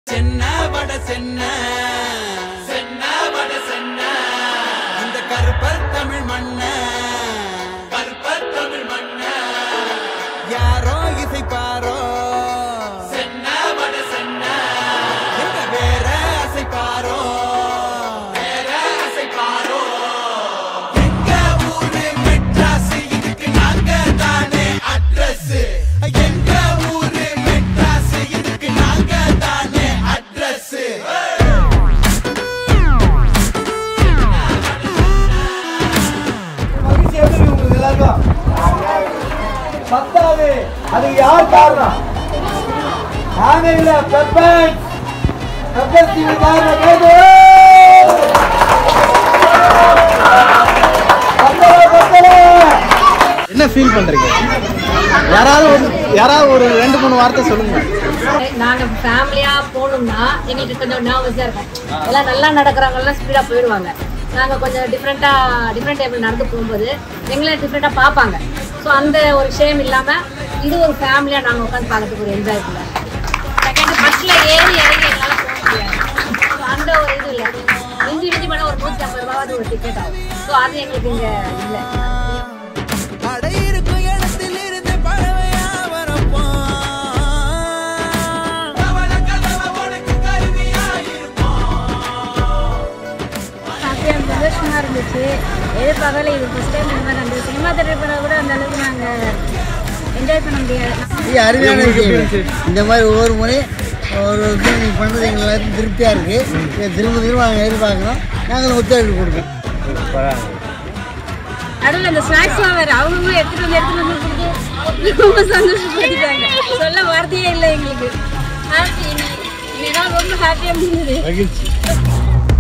சென்ன வட சென்ன சென்ன வட சென்ன இந்த கருப்பர் தமிழ் மண்ண கருப்பர் தமிழ் மண்ண யாரோ இசைப்பாரோ சென்ன வட சென்ன எங்க வேற அசைப்பாரோ வேற அசைப்பாரோ எங்க ஊரு மெட்ராஸ் இதுக்கு நாங்க தானே அட்ரஸ் எங்க ஊரு மெட்ராஸ் இதுக்கு நாங்க தானே அட்ரஸ் மகிழ்ச்சி எப்படி இருக்கு உங்களுக்கு எல்லாருக்கும் பத்தாவது அதுக்கு யார் காரணம் நாங்க இல்ல பெப்பன் பெப்பன் டிவி காரணம் கேது பத்தல பத்தல என்ன ஃபீல் பண்றீங்க யாராவது ஒரு யாராவது ஒரு ரெண்டு மூணு வார்த்தை சொல்லுங்க நாங்க ஃபேமிலியா போகணும்னா எங்களுக்கு கொஞ்சம் நர்வஸா இருக்கும் எல்லாம் நல்லா நடக்கிறவங்க எல்லாம் ஸ்பீடா போயிடுவாங்க நாங்க கொஞ்சம் டிஃப்ரெண்டா டிஃப்ரெண்ட் டேபிள் நடந்து போகும்போது எங்களை டிஃப்ரெண்டா பார்ப்பாங்க ஸோ அந்த ஒரு ஷேம் இல்லாம இது ஒரு ஃபேமிலியா நாங்க உட்காந்து பார்க்கறதுக்கு ஒரு என்ஜாய் பண்ணுவோம் செகண்ட் பஸ்ல ஏறி இறங்கி எங்களால போக முடியாது So அந்த ஒரு இது இல்லை மிஞ்சி மிஞ்சி பண்ண ஒரு நூற்றி ஐம்பது ரூபாவது ஒரு டிக்கெட் ஆகும் ஸோ அது எங்களுக்கு இங்க இல்லை அடை இருக்கும் இடத்தில் இருந்து பறவையா வரப்போம் ஹாப்பியாக சந்தோஷமாக இருந்துச்சு எதிர்பார்க்கல இது ஃபஸ்ட் டைம் இந்த மாதிரி அந்த சினிமா தேட்டர் போனால் கூட அந்த அளவுக்கு நாங்கள் என்ஜாய் பண்ண முடியாது இது அருமையான விஷயம் இந்த மாதிரி ஒவ்வொரு முறை ஒரு இது நீங்கள் பண்ணுறது எங்களுக்கு எல்லாருக்கும் திருப்தியாக இருக்குது இதை திரும்ப திரும்ப நாங்கள் எதிர்பார்க்குறோம் நாங்களும் ஒத்துழைப்பு கொடுக்கோம் நடுவில் அந்த ஸ்நாக்ஸ்லாம் வேறு அவங்க எடுத்துகிட்டு வந்து எடுத்துகிட்டு வந்து கொடுத்து ரொம்ப சந்தோஷப்படுத்திட்டாங்க சொல்ல வார்த்தையே இல்லை எங்களுக்கு ஹாப்பி இன்னைக்கு ரொம்ப ஹாப்பியாக இருந்தது மகிழ்ச்சி